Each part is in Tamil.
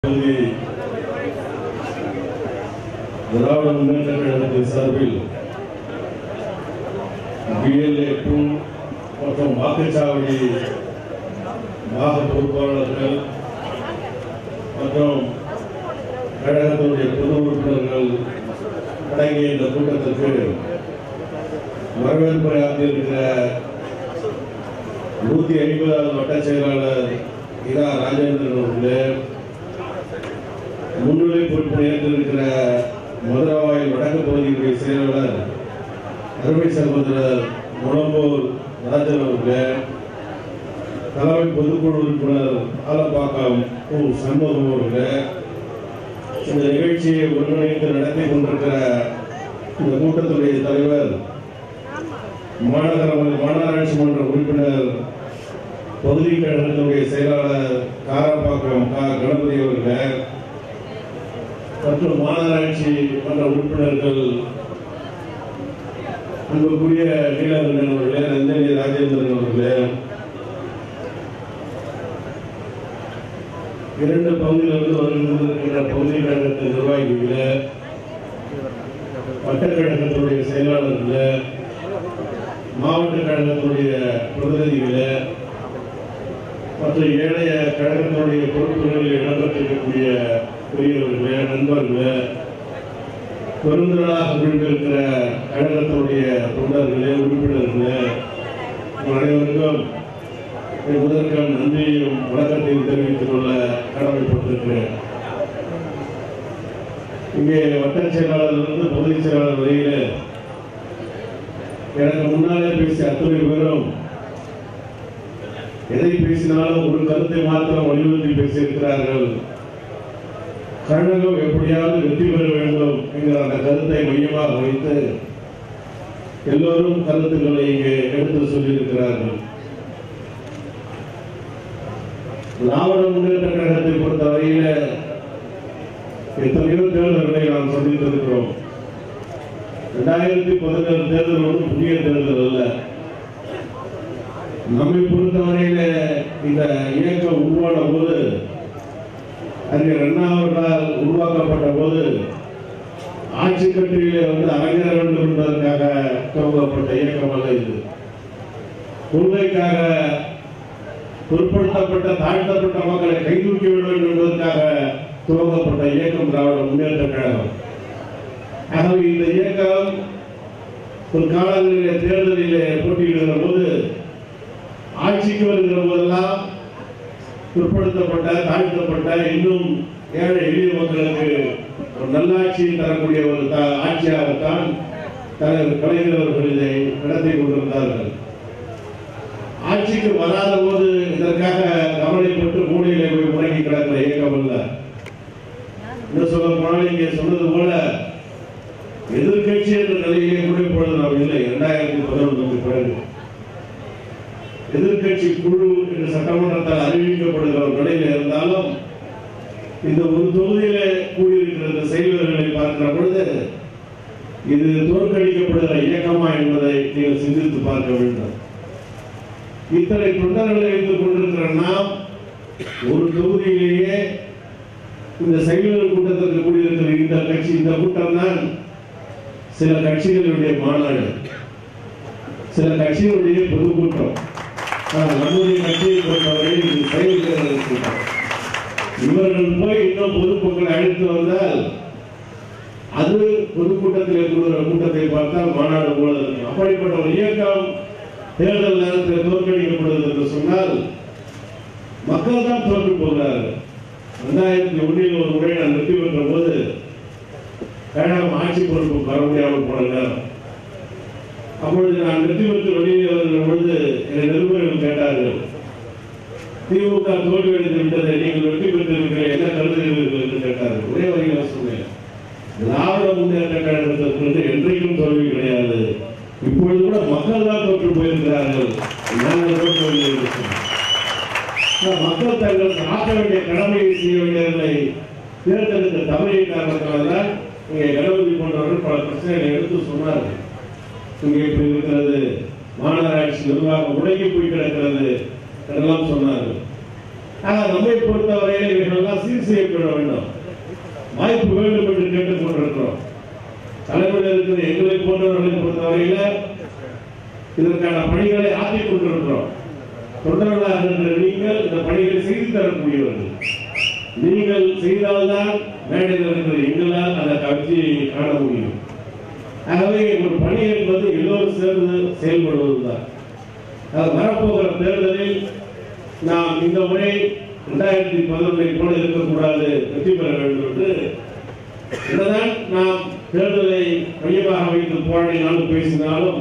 பகுதி திராவிட முன்னேற்ற கழகத்தின் சார்பில் பிஎல்ஏ டூ மற்றும் வாக்குச்சாவடி மாக பொறுப்பாளர்கள் மற்றும் கழகத்தினுடைய பொது உறுப்பினர்கள் அடங்கிய இந்த கூட்டத்திற்கு வரவேற்புரை ஆற்றியிருக்கிற நூத்தி ஐம்பதாவது வட்ட செயலாளர் இரா ராஜேந்திரன் அவர்களே முன்னிலை பொறுப்பு ஏற்றிருக்கிற மதுரவாயில் வடக்கு பகுதியுடைய செயலாளர் அருமை சகோதரர் முழம்பூர் ராஜன் அவர்களே தலைமை பொதுக்குழு உறுப்பினர் ஆலப்பாக்கம் கு சண்முகம் அவர்களே இந்த நிகழ்ச்சியை ஒருங்கிணைத்து நடத்தி கொண்டிருக்கிற இந்த கூட்டத்துடைய தலைவர் மாநகர மாநகராட்சி மன்ற உறுப்பினர் பகுதி கழகத்தினுடைய செயலாளர் காரப்பாக்கம் கா கணபதி அவர்கள் மற்றும் மாநகராட்சி மன்ற உறுப்பினர்கள் அன்புக்குரிய நீலகண்டன் அவர்களே நந்தினி ராஜேந்திரன் அவர்களே இரண்டு பகுதியிலிருந்து வருகின்ற பகுதி கழகத்தின் நிர்வாகிகளே வட்டக்கழகத்தினுடைய செயலாளர்களே மாவட்ட கழகத்தினுடைய பிரதிநிதிகளே மற்றும் ஏழைய கழகத்தினுடைய பொறுப்புகளில் இடம்பெற்றிருக்கக்கூடிய பெரியவர்களே நண்பர்களே பெருந்திரளாக விழுந்திருக்கிற கழகத்தினுடைய தொண்டர்களே உறுப்பினர்களே உங்கள் அனைவருக்கும் என் முதற்கண் நன்றியையும் வணக்கத்தையும் தெரிவித்துக் கொள்ள கடமைப்பட்டிருக்கிறேன் இங்கே வட்ட செயலாளரிலிருந்து பகுதி செயலாளர் வரையிலே எனக்கு முன்னாலே பேசிய அத்தனை பேரும் எதை பேசினாலும் ஒரு கருத்தை மாத்திரம் வலியுறுத்தி பேசியிருக்கிறார்கள் கழகம் எப்படியாவது வெற்றி பெற வேண்டும் என்கிற அந்த கருத்தை மையமாக வைத்து எல்லோரும் கருத்துக்களை இங்கே எடுத்து சொல்லியிருக்கிறார்கள் திராவிட முன்னேற்ற கழகத்தை பொறுத்தவரையில எத்தனையோ தேர்தல்களை நாம் சந்தித்திருக்கிறோம் இரண்டாயிரத்தி பதினேழு தேர்தல் ஒன்றும் புதிய தேர்தல் அல்ல நம்மை பொறுத்தவரையில இந்த இயக்கம் உருவான போது அங்கே அண்ணா அவர்களால் உருவாக்கப்பட்ட போது ஆட்சி கட்டிலே வந்து அரங்கேற வேண்டும் என்பதற்காக துவங்கப்பட்ட இயக்கம் அல்ல இது கொள்கைக்காக பிற்படுத்தப்பட்ட தாழ்த்தப்பட்ட மக்களை கைதூக்கி விட வேண்டும் என்பதற்காக துவங்கப்பட்ட இயக்கம் திராவிட முன்னேற்ற கழகம் ஆகவே இந்த இயக்கம் ஒரு காலங்களிலே தேர்தலிலே போட்டியிடுகிற போது ஆட்சிக்கு வருகிற போதெல்லாம் பிற்படுத்தப்பட்ட தாழ்த்தப்பட்ட இன்னும் ஏழை எளிய மக்களுக்கு ஒரு நல்லாட்சியை தரக்கூடிய ஒரு த- ஆட்சியாகத்தான் தலைவர் கலைஞர் அவர்கள் இதை நடத்தி கொண்டிருந்தார்கள் ஆட்சிக்கு வராத போது இதற்காக கவலைப்பட்டு மூலையிலே போய் முடங்கி கிடக்கிற இயக்கம் அல்ல இன்னும் சொல்ல போனால் இங்கே சொன்னது போல எதிர்கட்சி என்ற நிலையிலே கூட இப்பொழுது நாம் இல்லை இரண்டாயிரத்தி பதினொன்றுக்கு பிறகு எதிர்கட்சி குழு என்று சட்டமன்றத்தால் அறிவிக்கப்படுகிற ஒரு நிலையில இருந்தாலும் இந்த ஒரு தொகுதியிலே கூடியிருக்கிற இந்த செயல்வர்களை பார்க்கிற பொழுது இது தோற்கடிக்கப்படுகிற இயக்கமா என்பதை நீங்கள் சிந்தித்து பார்க்க வேண்டும் இத்தனை தொண்டர்களை வைத்துக் கொண்டிருக்கிற நாம் ஒரு தொகுதியிலேயே இந்த செயல்கள் கூட்டத்திற்கு கூடியிருக்கிற இந்த கட்சி இந்த கூட்டம் தான் சில கட்சிகளுடைய மாநாடு சில கட்சிகளுடைய பொதுக்கூட்டம் ஆனால் நம்முடைய கட்சியை பொறுத்தவரையில் இது செயல்கள் கூட்டம் இவர்கள் போய் இன்னும் பொதுமக்களை அழைத்து வந்தால் அது பொதுக்கூட்டத்தில் கூடுகிற கூட்டத்தை பார்த்தால் மாநாடு போல இருக்கும் அப்படிப்பட்ட ஒரு இயக்கம் தேர்தல் நேரத்தில் தோற்கடிக்கப்படுவது என்று சொன்னால் மக்கள் தான் தோற்று போகிறார்கள் ரெண்டாயிரத்தி ஒன்றில் ஒரு முறை நான் வெற்றி பெற்ற போது கழகம் ஆட்சி பொறுப்பு வர முடியாமல் போன நேரம் அப்பொழுது நான் வெற்றி பெற்று வெளியே வருகிற பொழுது என்னை நிருபர்கள் கேட்டார்கள் திமுக தோல்வி அடைந்து விட்டதை நீங்கள் வெற்றி பெற்றிருக்கிறீர்கள் என்ன கருதுகிறீர்கள் என்று கேட்டார்கள் ஒரே வகையில் சொன்னேன் திராவிட முன்னேற்ற கழகத்திற்கு என்றைக்கும் தோல்வி கிடையாது இப்பொழுது கூட மக்கள் தான் தோற்று போயிருக்கிறார்கள் நாங்கள் தோற்றவில்லை என்று சொன்னேன். ஆனால் மக்கள் தங்களுக்கு ஆற்ற வேண்டிய கடமையை செய்ய வேண்டியவர்களை தேர்ந்தெடுத்த தவறிய காரணத்தினால்தான் இங்கே கணபதி போன்றவர்கள் பல பிரச்சனைகளை எடுத்து சொன்னார்கள் இங்கே இப்படி இருக்கிறது மாநகராட்சி நிர்வாகம் முடங்கி போய் கிடக்கிறது என்றெல்லாம் சொன்னார்கள் ஆனால் நம்மை பொறுத்தவரையில் இவைகளெல்லாம் சீர் செய்யப்பட வேண்டும் வாய்ப்பு வேண்டும் என்று கேட்டுக் கொண்டிருக்கிறோம் தலைமையில் இருக்கிற எங்களை போன்றவர்களை பொறுத்தவரையில இதற்கான பணிகளை ஆற்றிக் கொண்டிருக்கிறோம் தொண்டர்களாக இருக்கிற நீங்கள் இந்த பணிகளை செய்து தரக்கூடியவர்கள் நீங்கள் செய்தால்தான் மேடையில் இருக்கிற எங்களால் அந்த காட்சியை காண முடியும் ஆகவே ஒரு பணி என்பது எல்லோரும் சேர்ந்து செயல்படுவதுதான் அது வரப்போகிற தேர்தலில் நாம் இந்த முறை இரண்டாயிரத்தி பதினொன்றை போல இருக்கக்கூடாது வெற்றி பெற வேண்டும் என்று என்னதான் நாம் தேர்தலை மையமாக வைத்து போராடினாலும் பேசினாலும்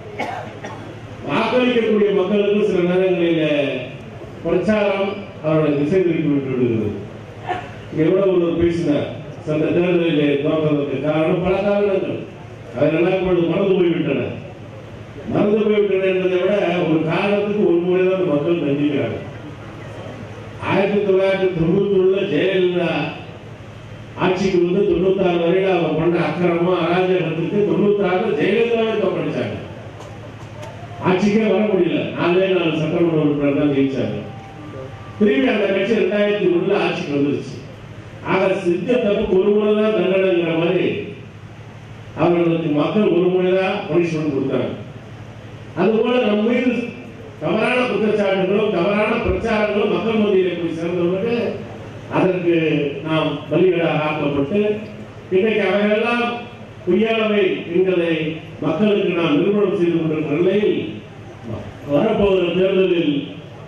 வாக்களிக்கக்கூடிய மக்களுக்கு சில நேரங்களில் பிரச்சாரம் அவர்களை திசை திருப்பி விட்டு விடுகிறது இங்க கூட ஒருவர் பேசினார் சென்ற தேர்தலிலே தோற்றதற்கு காரணம் பல காரணங்கள் அதெல்லாம் இப்பொழுது மறந்து போய்விட்டன மறந்து போய்விட்டன என்பதை விட ஒரு காரணத்துக்கு ஒரு முறை தான் மக்கள் நஞ்சிக்கிறாங்க ஆயிரத்தி தொள்ளாயிரத்தி தொண்ணூத்தி ஒண்ணுல ஜெயலலிதா ஆட்சிக்கு வந்து தொண்ணூத்தாறு வரையில அவங்க பண்ண அக்கிரமா அராஜகத்துக்கு தொண்ணூத்தாறுல ஜெயலலிதாவே தோற்கடிச்சாங்க ஆட்சிக்கே வர முடியல நாலே நாலு சட்டமன்ற உறுப்பினர் தான் ஜெயிச்சாங்க திரும்பி அந்த கட்சி ரெண்டாயிரத்தி ஒண்ணுல ஆட்சிக்கு வந்துருச்சு ஆக செஞ்ச தப்புக்கு ஒரு முறை தான் தண்டனைங்கிற மாதிரி அவர்களுக்கு மக்கள் ஒரு முறை தான் பனிஷ்மெண்ட் கொடுத்தாங்க அதுபோல நம்ம மீது தவறான குற்றச்சாட்டுகளும் தவறான பிரச்சாரங்களும் மக்கள் மத்தியில் போய் சேர்ந்தவர்களுக்கு அதற்கு நாம் பலிகடாக ஆக்கப்பட்டு இன்றைக்கு அவைகளெல்லாம் பொய்யானவை என்பதை மக்களுக்கு நாம் நிறுவனம் செய்து கொண்டிருக்கிற நிலையில் வரப்போகிற தேர்தலில்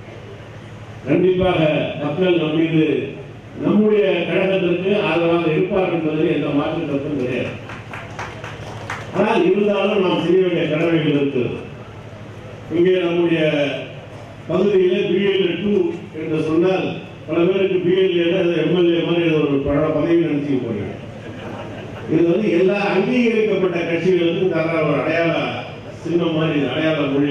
கண்டிப்பாக மக்கள் நம் மீது நம்முடைய கழகத்திற்கு ஆதரவாக இருப்பார் என்பதில் எந்த மாற்று கருத்தும் கிடையாது ஆனால் இருந்தாலும் நாம் செய்ய வேண்டிய கடமைகள் இருக்கிறது இங்கே நம்முடைய பகுதியிலே பிஎல்ஏ டூ என்று சொன்னால் பல பேருக்கு பிஎல்ஏ எம்எல்ஏ மாதிரி ஏதோ ஒரு பல பதவி நினைச்சு போறீங்க இது வந்து எல்லா அங்கீகரிக்கப்பட்ட கட்சிகளுக்கும் தர ஒரு அடையாள சின்னம் மாதிரி இது, அடையாள மொழி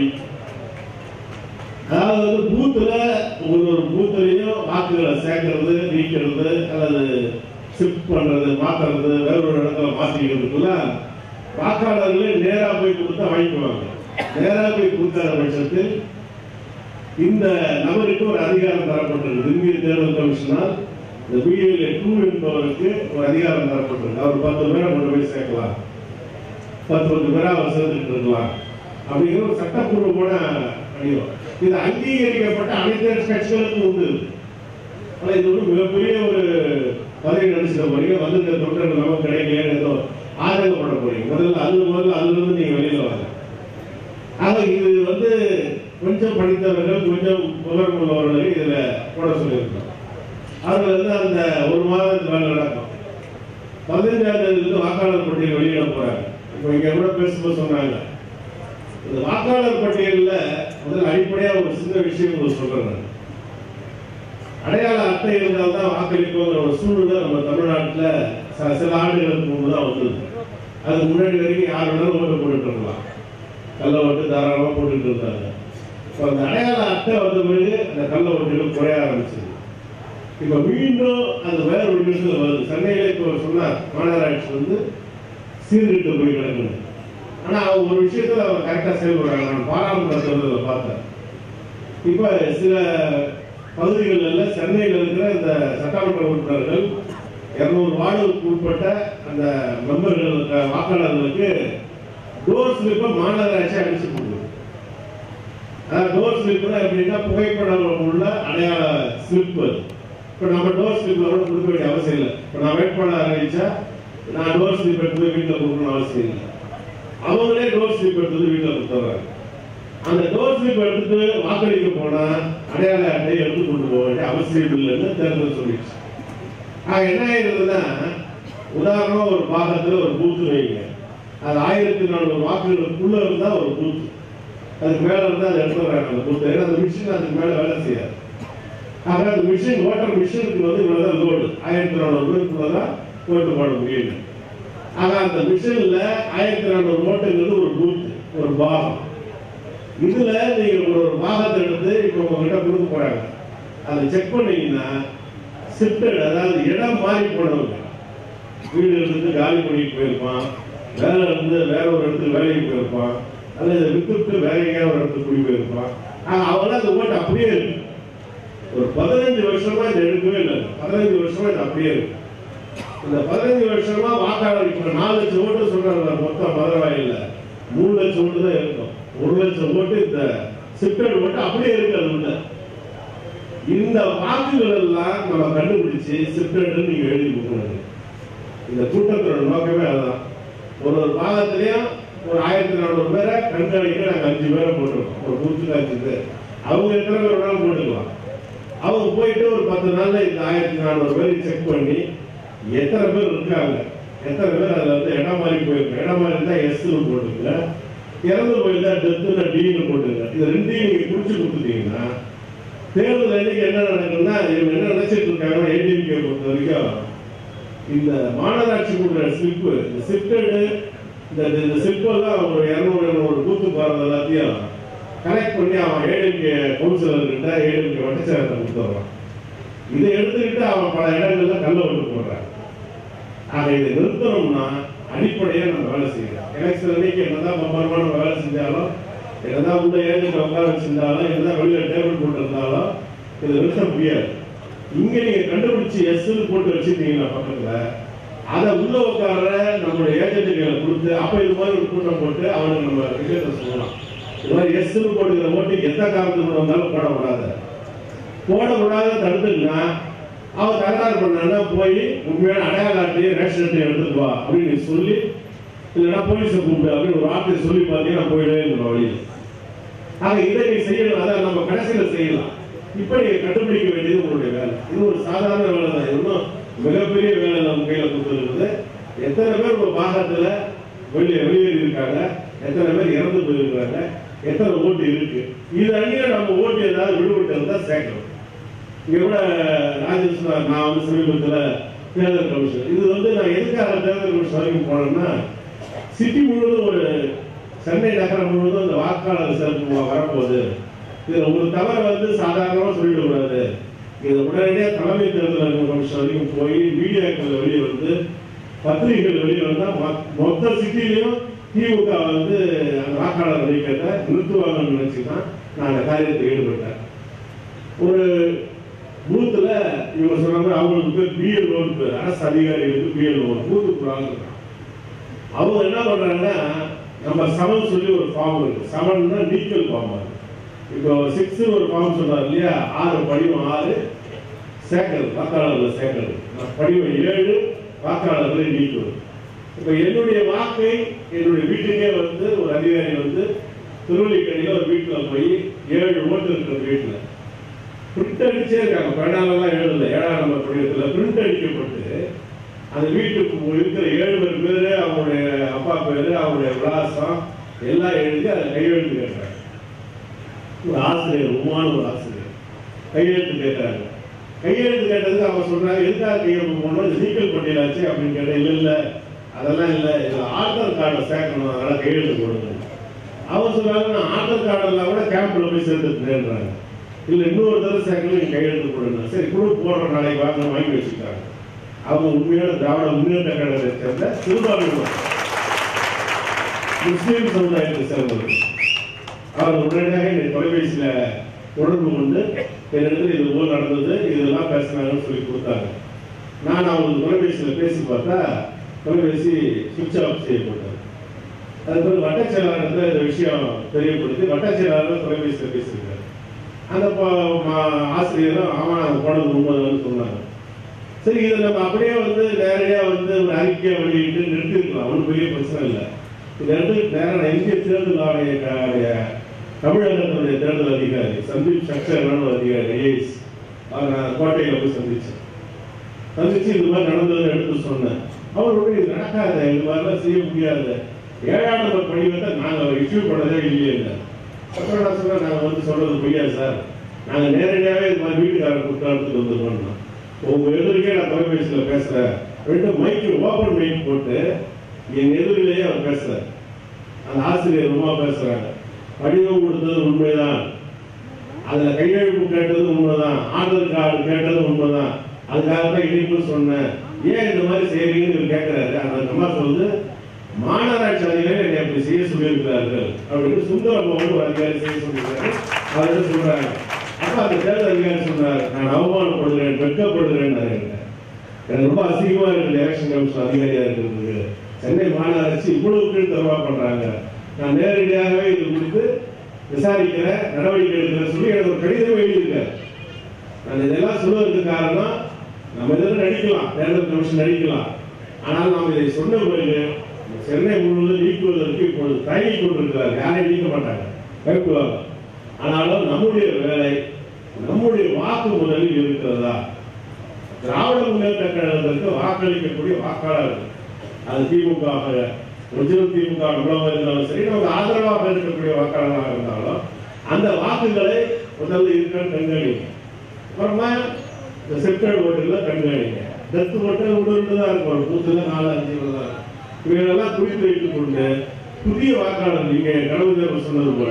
அதாவது வந்து பூத்துல ஒரு ஒரு பூத்துலையும் வாக்குகளை சேர்க்கறது நீக்கிறது அல்லது ஷிஃப்ட் பண்றது மாத்துறது வேற ஒரு இடத்துல மாத்திக்கிறதுக்குலாம் வாக்காளர்களே நேரா போய் கொடுத்தா வாங்கிக்குவாங்க நேரா போய் கொடுக்காத பட்சத்தில் இந்த நபருக்கு ஒரு அதிகாரம் தரப்பட்டிருக்கு இந்திய தேர்தல் கமிஷனால் இந்த பிஎல்ஏ டூ என்பவருக்கு ஒரு அதிகாரம் தரப்பட்டிருக்கு அவர் பத்து பேரை கொண்டு போய் சேர்க்கலாம் பத்து பத்து பேரா அவர் சேர்த்துட்டு இருக்கலாம் அப்படிங்கிற ஒரு சட்டப்பூர்வமான அடிவம் இது அங்கீகரிக்கப்பட்ட அனைத்து கட்சிகளுக்கும் உண்டு ஆனா இது ஒரு மிகப்பெரிய ஒரு பதவி நடிச்சிட போறீங்க வந்து இந்த தொண்டர்கள் நமக்கு கிடைக்கல ஏதோ ஆதங்கப்பட போறீங்க முதல்ல அது முதல்ல அதுல இருந்து நீங்க வெளியில வாங்க ஆக இது வந்து கொஞ்சம் படித்தவர்கள் கொஞ்சம் விவரம் உள்ளவர்களை இதுல போட சொல்லியிருக்கோம் அதுல வந்து அந்த ஒரு மாதத்துக்கு மேல நடக்கும் பதினஞ்சாம் தேதி வந்து வாக்காளர் பட்டியல் வெளியிட போறாங்க இப்போ இங்க கூட பேசும்போது சொன்னாங்க இந்த வாக்காளர் பட்டியல்ல முதல்ல அடிப்படையா ஒரு சின்ன விஷயம் உங்களுக்கு சொல்றேன் நான். அடையாள அட்டை இருந்தால் தான் வாக்களிப்போங்கிற ஒரு சூழ்நிலை நம்ம தமிழ்நாட்டுல ச- சில ஆண்டுகளுக்கு முன்பு தான் வந்தது அதுக்கு முன்னாடி வரைக்கும் யார் வேணாலும் ஓட்டு போட்டுட்டு இருக்கலாம் கள்ள ஓட்டு தாராளமா போட்டுட்டு இருந்தாங்க இப்போ அந்த அடையாள அட்டை வந்த பிறகு அந்த கள்ள ஓட்டுகள் குறைய ஆரம்பிச்சது இப்ப மீண்டும் அது வேற ஒரு விஷயத்துல வருது சென்னையில இப்போ சொன்னார் மாநகராட்சி வந்து சீர்கிட்டு போய் கிடக்குது ஆனா அவங்க ஒரு விஷயத்துல அவங்க கரெக்டா செயல்படுறாங்க நான் பாராளுமன்ற தேர்தலில் பார்த்தேன் இப்ப சில பகுதிகளில் சென்னையில் இருக்கிற இந்த சட்டமன்ற உறுப்பினர்கள் இருநூறு வார்டுகளுக்கு உட்பட்ட அந்த மெம்பர்களுக்கு வாக்காளர்களுக்கு டோர் ஸ்லிப்பை மாநகராட்சி அடிச்சு கொடுக்குது அதாவது டோர் ஸ்லிப்னா எப்படின்னா புகைப்படம் உள்ள அடையாள ஸ்லிப் இப்போ நம்ம டோர் ஸ்லிப்ல கூட கொடுக்க வேண்டிய அவசியம் இல்லை இப்போ நான் வேட்பாளர் அறிவிச்சா நான் டோர் ஸ்லிப் எடுத்து போய் வீட்டில் கொடுக்கணும் அவசியம் இல்லை அவங்களே டோர் ஸ்லிப் எடுத்து வந்து வீட்டில் கொடுத்துட்றாங்க அந்த டோர் ஸ்லிப் எடுத்துட்டு வாக்களிக்க போனா அடையாள அட்டையை எடுத்து கொண்டு போக வேண்டிய அவசியம் இல்லைன்னு தேர்தல் சொல்லிடுச்சு ஆக என்ன ஆயிருதுன்னா உதாரணமா ஒரு பாகத்துல ஒரு பூத்து வைங்க அது ஆயிரத்தி நானூறு வாக்குகளுக்குள்ள இருந்தா ஒரு பூத்து அதுக்கு மேல இருந்தா அது எடுத்துறாங்க அந்த பூத்து ஏன்னா அந்த மிஷின் அதுக்கு மேல வேலை செய்யாது ஆக அந்த மிஷின் ஓட்டர் மிஷினுக்கு வந்து இவ்வளவுதான் லோடு ஆயிரத்தி நானூறு பேருக்குள்ளதான் ஓட்டு போட முடியும் ஆக அந்த மிஷின்ல ஆயிரத்தி நானூறு ஓட்டுங்கிறது ஒரு பூத் ஒரு பாகம் இதுல நீங்க ஒரு ஒரு பாகத்தை எடுத்து இப்ப உங்ககிட்ட கொடுக்க போறாங்க அதை செக் பண்ணீங்கன்னா ஷிஃப்டட் அதாவது இடம் மாறி போனவங்க வீடு இருந்து காலி பண்ணிட்டு போயிருப்பான் வேலை இருந்து வேற ஒரு இடத்துக்கு வேலைக்கு போயிருப்பான் அல்லது வித்துட்டு வேற எங்கேயாவது ஒரு இடத்துக்கு குடி போயிருப்பான் ஆனா அவங்களாம் அந்த ஓட்டு அப்படியே இருக்கு ஒரு பதினஞ்சு வருஷமா இதை எடுக்கவே இல்லை பதினஞ்சு வருஷமா இது அப்படியே இருக்கு இந்த பதினஞ்சு வருஷமா வாக்காளர் இப்ப நாலு லட்சம் ஓட்டு சொல்றாங்க மொத்தம் மதுரவாயில்ல மூணு லட்சம் ஓட்டு தான் இருக்கும் ஒரு லட்சம் ஓட்டு இந்த சிப்டட் ஓட்டு அப்படியே இருக்கு அது உள்ள இந்த வாக்குகள் எல்லாம் நம்ம கண்டுபிடிச்சு சிப்டட் நீங்க எழுதி கொடுக்கணும் இந்த கூட்டத்தோட நோக்கமே அதுதான் ஒரு ஒரு பாகத்திலையும் ஒரு ஆயிரத்தி நானூறு பேரை கண்காணிக்க நாங்க அஞ்சு பேரை போட்டிருக்கோம் ஒரு பூத்துக்கு அஞ்சு பேர் அவங்க எத்தனை பேர் வேணாலும் போட்டுக்கலாம் அவங்க போயிட்டு ஒரு பத்து நாள்ல இந்த ஆயிரத்தி நானூறு பேரை செக் பண்ணி எத்தனை பேர் இருக்காங்க எத்தனை பேர் அதுல வந்து இடம் மாறி போயிருக்கு இடம் மாறி இருந்தா எஸ்னு போட்டுங்க இறந்து போயிருந்தா டெத்துன்னு டின்னு போட்டுங்க இது ரெண்டையும் நீங்க குறிச்சு கொடுத்துட்டீங்கன்னா தேர்தல் அன்னைக்கு என்ன நடக்குதுன்னா இவங்க என்ன நினைச்சிட்டு இருக்காங்க ஏடிஎம்கே பொறுத்த வரைக்கும் இந்த மாநகராட்சி கொடுக்குற ஸ்லிப்பு இந்த சிப்டடு இந்த இந்த ஸ்லிப்பெல்லாம் ஒரு இரநூறு இரநூறு பூத்து போறது எல்லாத்தையும் கலெக்ட் பண்ணி அவன் ஏடிஎம்கே கவுன்சிலர் கிட்ட ஏடிஎம்கே வட்டச்சாரத்தை கொடுத்துட்றான் இதை எடுத்துக்கிட்டு அவன் பல இடங்கள்ல கல்ல ஓட்டு போடுறான் ஆக இதை நிறுத்தணும்னா அடிப்படையா நம்ம வேலை செய்யணும் எலெக்ஷன் அன்னைக்கு என்னதான் பம்பரமா நம்ம வேலை செஞ்சாலும் என்னதான் உள்ள ஏஜென்ட் உட்கார வச்சிருந்தாலும் என்னதான் வெளியில டேபிள் போட்டிருந்தாலும் இதை நிறுத்த முடியாது இங்க நீங்க கண்டுபிடிச்சு எஸ் போட்டு வச்சிருந்தீங்கன்னா பக்கத்துல அதை உள்ள உட்கார நம்மளுடைய ஏஜென்ட்டுகளை கொடுத்து அப்ப இது மாதிரி ஒரு கூட்டம் போட்டு அவனுக்கு நம்ம விஷயத்தை சொல்லலாம் இது மாதிரி எஸ் போட்டுக்கிற ஓட்டு எந்த காரணத்துக்கு வந்தாலும் போடக்கூடாது போடக்கூடாத தடுத்துன்னா அவன் தகராறு பண்ணா போய் உண்மையான அடையாள அட்டையை ரேஷன் அட்டையை எடுத்துட்டு வா அப்படின்னு நீ சொல்லி இல்லைன்னா போலீஸை கூப்பிடு அப்படின்னு ஒரு வார்த்தையை சொல்லி பார்த்தீங்கன்னா போயிடவே இல்லை வழியில் ஆக இதை நீ செய்யணும் அதை நம்ம கடைசியில செய்யலாம் இப்ப நீங்க கண்டுபிடிக்க வேண்டியது உங்களுடைய வேலை இது ஒரு சாதாரண வேலை தான் இது ஒன்றும் மிகப்பெரிய வேலை நம்ம கையில கொடுத்துருக்குது எத்தனை பேர் ஒரு பாகத்துல வெளியே வெளியேறி இருக்காங்க எத்தனை பேர் இறந்து போயிருக்காங்க எத்தனை ஓட்டு இருக்கு இது அங்கே நம்ம ஓட்டு ஏதாவது விடுபட்டு இருந்தா சேர்க்கணும் இங்க கூட ராஜேஷ் சொன்னார், நான் வந்து சமீபத்துல தேர்தல் கமிஷன் இது வந்து நான் எதுக்காக தேர்தல் கமிஷன் வரைக்கும் போனேன்னா சிட்டி முழுவதும் ஒரு சென்னை நகரம் முழுவதும் இந்த வாக்காளர் சேர்ப்பு வரப்போகுது இதுல ஒரு தவறை வந்து சாதாரணமா சொல்லிடக்கூடாது இது உடனடியாக தலைமை தேர்தல் கமிஷன் வரைக்கும் போய் மீடியாக்கள் வெளியே வந்து பத்திரிகைகள் வெளியே வந்தா மொ- மொத்த சிட்டிலையும் திமுக வந்து அந்த வாக்காளர் நீக்கத்தை நிறுத்துவாங்கன்னு நினைச்சு தான் நான் அந்த காரியத்தில் ஈடுபட்டேன் ஒரு பூத்துல இவங்க சொன்ன மாதிரி அவங்களுக்கு பேர் பிஎல்ஓன்னு பேர் அரசு அதிகாரிகளுக்கு பிஎல்ஓ பூத்து புறாங்க அவங்க என்ன பண்றாங்கன்னா நம்ம சமன் சொல்லி ஒரு ஃபார்ம் இருக்கு சமன்னா நீக்கல் ஃபார்ம் அது இப்போ சிக்ஸ் ஒரு ஃபார்ம் சொன்னார் இல்லையா ஆறு படிவம் ஆறு சேர்க்கறது வாக்காளர்கள் சேர்க்கறது நான் படிவம் ஏழு வாக்காளர்களை நீக்குவது இப்போ என்னுடைய வாக்கை என்னுடைய வீட்டுக்கே வந்து ஒரு அதிகாரி வந்து திருவள்ளிக்கணியில் ஒரு வீட்டில் போய் ஏழு ஓட்டு இருக்கிற வீட்டில் பிரிண்ட் அடிச்சே இருக்காங்க பேனாலெல்லாம் எழுதல ஏழாம் நம்பர் படிவத்தில் பிரிண்ட் அடிக்கப்பட்டு அந்த வீட்டுக்கு இருக்கிற ஏழு பேர் பேரு அவங்களுடைய அப்பா பேரு அவங்களுடைய விலாசம் எல்லாம் எழுதி அதை கையெழுத்து கேட்கறாங்க ஒரு ஆசிரியர் உமான ஒரு ஆசிரியர் கையெழுத்து கேட்கறாங்க கையெழுத்து கேட்டதுக்கு அவங்க சொல்றாங்க எதுக்காக கையெழுத்து போனோம் இது நீக்கல் பட்டியலாச்சு அப்படின்னு கேட்டேன் இல்ல இல்ல அதெல்லாம் இல்ல இதுல ஆதார் கார்டை சேர்க்கணும் அதனால கையெழுத்து போடுங்க அவங்க சொல்றாங்க நான் ஆதார் கார்டு எல்லாம் கூட கேம்ப்ல போய் சேர்த்துட்டேன்றாங்க இல்ல இன்னொரு தடவை சேர்க்கணும் நீங்க கையெழுத்து போடுங்க சரி குழு போடுற நாளைக்கு வாங்க வாங்கி வச்சுட்டாங்க அவங்க உண்மையான திராவிட முன்னேற்ற கழகத்தை சேர்ந்த சிறுபான்மையினர் முஸ்லீம் சமுதாயத்தை சேர்ந்தவர் அவர் உடனடியாக என்னை தொலைபேசியில தொடர்பு கொண்டு என்னிடத்தில் இது போல் நடந்தது இதெல்லாம் பேசினாங்கன்னு சொல்லி கொடுத்தாங்க நான் அவங்களுக்கு தொலைபேசியில பேசி பார்த்தா தொலைபேசி சுவிட்ச் ஆஃப் செய்யப்பட்டது அதுக்கு வட்டச் செயலாளர்கிட்ட இந்த விஷயம் தெரியப்படுத்தி வட்டச் செயலாளர் தொலைபேசியில பேசியிருக்காரு அந்த ப- மா- ஆசிரியரும் ஆமா நாங்கள் போனது உண்மைதான்னு சொன்னாங்க சரி இதை நம்ம அப்படியே வந்து நேரடியா வந்து ஒரு அறிக்கையை வெளியிட்டு நிறுத்திருக்கலாம் ஒன்றும் பெரிய பிரச்சனை இல்லை இதை எடுத்து நேரம் இந்திய தேர்தல் ஆணைய தமிழகத்தினுடைய தேர்தல் அதிகாரி சந்தீப் சக்சேனான ஒரு அதிகாரி ஐஏஎஸ் அவர் நான் கோட்டையில போய் சந்திச்சேன் சந்திச்சு இது மாதிரி நடந்ததை எடுத்து சொன்னேன் அவர் உடனே இது நடக்காத இது மாதிரிலாம் செய்ய முடியாது ஏழாம் நம்பர் படிவத்தை நாங்கள் இஷ்யூ பண்ணதே இல்லையே இல்லை அப்புறம் நான் சொன்னேன் நாங்கள் வந்து சொல்றது பொய்யா சார் நாங்கள் நேரடியாகவே இது மாதிரி வீட்டுக்காரர் குற்றாலத்துக்கு வந்துருக்கோம்னா உங்க எதிர்க்கே நான் தொலைபேசியில் பேசுறேன் ரெண்டு மைக்கு ஓப்பன் மைக் போட்டு என் எதிரிலேயே அவர் பேசுறாரு அந்த ஆசிரியர் ரொம்ப பேசுறாங்க படிவம் கொடுத்தது உண்மைதான் அதுல கையெழுப்பு கேட்டது உண்மைதான் ஆதார் கார்டு கேட்டது உண்மைதான் அதுக்காக தான் இனிப்பு சொன்னேன் ஏன் இந்த மாதிரி செய்யறீங்கன்னு இவர் கேட்கிறாரு அந்த அம்மா சொல்லுது மாநகராட்சி அதிகாரி என்னை அப்படி செய்ய சொல்லியிருக்கிறார்கள் அப்படின்னு சுந்தரமோகன் ஒரு அதிகாரி செய்ய சொல்லியிருக்காரு அவர் சொல்றாங்க அப்ப அப்ப அந்த தேர்தல் அதிகாரி சொன்னார் நான் அவமானப்படுகிறேன் வெட்கப்படுகிறேன் எனக்கு ரொம்ப அசிங்கமா இருக்கு எலெக்ஷன் கமிஷன் அதிகாரியா இருக்கிறது சென்னை மாநகராட்சி இவ்வளவு கீழ்த்தரவா பண்றாங்க நான் நேரடியாகவே இது குறித்து விசாரிக்கிற நடவடிக்கை எடுக்கிற சொல்லி எனக்கு ஒரு கடிதம் எழுதியிருக்காரு நான் இதெல்லாம் சொல்வதற்கு காரணம் நம்ம இதெல்லாம் நடிக்கலாம் தேர்தல் கமிஷன் நடிக்கலாம் ஆனால் நாம் இதை சொன்ன பிறகு சென்னை முழுவதும் நீக்குவதற்கு இப்பொழுது தயங்கி கொண்டிருக்கிறார் யாரையும் நீக்க மாட்டாங்க பயப்படுவாங்க ஆனாலும் நம்முடைய வேலை நம்முடைய வாக்கு முதலில் இருக்கிறதா திராவிட முன்னேற்ற கழகத்திற்கு வாக்களிக்கக்கூடிய வாக்காளர்கள் அது திமுக ஒரிஜினல் திமுக இவ்வளவு இருந்தாலும் சரி நமக்கு ஆதரவாக இருக்கக்கூடிய வாக்காளராக இருந்தாலும் அந்த வாக்குகளை முதல்ல இருக்கிற கண்காணிங்க அப்புறமா இந்த செப்டர் ஓட்டுல கண்காணிங்க டெத் ஓட்டு ஒன்று தான் இருக்கும் ஒரு பூத்துல நாலு அஞ்சு தான் இவைகளெல்லாம் குறித்து வைத்துக் கொண்டு புதிய வாக்காளர் நீங்க கடவுள் சொன்னது போல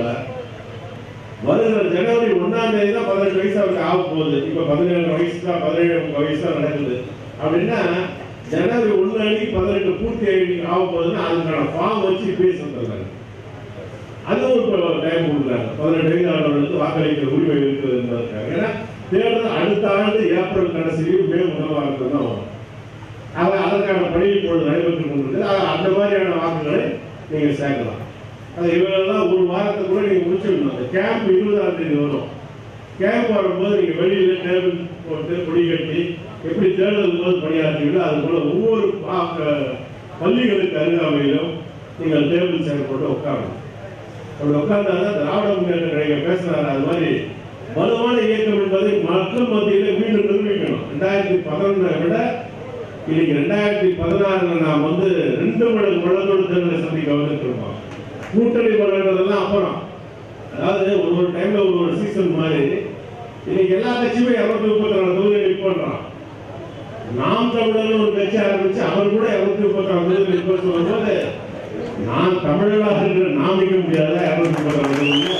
வருகிற ஜனவரி ஒன்னாம் தேதி தான் பதினெட்டு வயசு அவருக்கு ஆக போகுது இப்ப பதினேழு வயசு தான் பதினேழு வயசு தான் நடக்குது அப்படின்னா ஜனவரி ஒண்ணு அன்னைக்கு பதினெட்டு பூர்த்தி ஆகி ஆக போகுதுன்னா அதுக்கான ஃபார்ம் வச்சு பேச சொல்றாங்க அதுவும் இப்போ டைம் கொடுக்குறாங்க பதினெட்டு வயது ஆனவர்களுக்கு வாக்களிக்கிற உரிமை இருக்குது என்பதற்காக ஏன்னா தேர்தல் அடுத்த ஆண்டு ஏப்ரல் கடைசியிலும் மே முதல் வாரத்தில் தான் வரும் ஆக அதற்கான பணி இப்பொழுது நடைபெற்றுக் கொண்டிருக்கு ஆக அந்த மாதிரியான வாக்குகளை நீங்க சேர்க்கலாம் அது இவங்கெல்லாம் ஒரு வாரத்துக்குள்ள நீங்க முடிச்சிடணும் அந்த கேம்ப் இருபதாம் தேதி வரும் கேம்ப் வரும்போது நீங்க வெளியில டேபிள் போட்டு கொடி கட்டி எப்படி தேர்தல் போது பணியாற்றுவீங்களோ அது போல ஒவ்வொரு பா- க- பள்ளிகளுக்கு அருகாமையிலும் நீங்கள் டேபிள் சேர் போட்டு உட்காரணும் அப்படி உட்கார்ந்தாதான் திராவிட முன்னேற்ற கழகம் பேசுறாரு அது மாதிரி வலுவான இயக்கம் என்பதை மக்கள் மத்தியில மீண்டும் நிரூபிக்கணும் ரெண்டாயிரத்தி பதினொன்னை விட இன்னைக்கு ரெண்டாயிரத்தி பதினாறுல நாம் வந்து ரெண்டு மடங்கு மடங்கோடு தேர்தலை சந்திக்க வந்துருக்கோம் கூட்டணி பலன்றதெல்லாம் அப்புறம் அதாவது ஒரு ஒரு டைம்ல ஒரு ஒரு சீசன் மாதிரி இன்னைக்கு எல்லா கட்சியுமே இருநூத்தி முப்பத்தி நாலு தொகுதியை நிக் பண்றான் நாம் தமிழர்னு ஒரு கட்சி ஆரம்பிச்சு அவர் கூட இருநூத்தி முப்பத்தி நாலு தொகுதியை நிக் பண்ண சொல்லும்போது நான் தமிழராக இருக்கிற நாம் நிற்க முடியாத இருநூத்தி முப்பத்தி நாலு தொகுதியில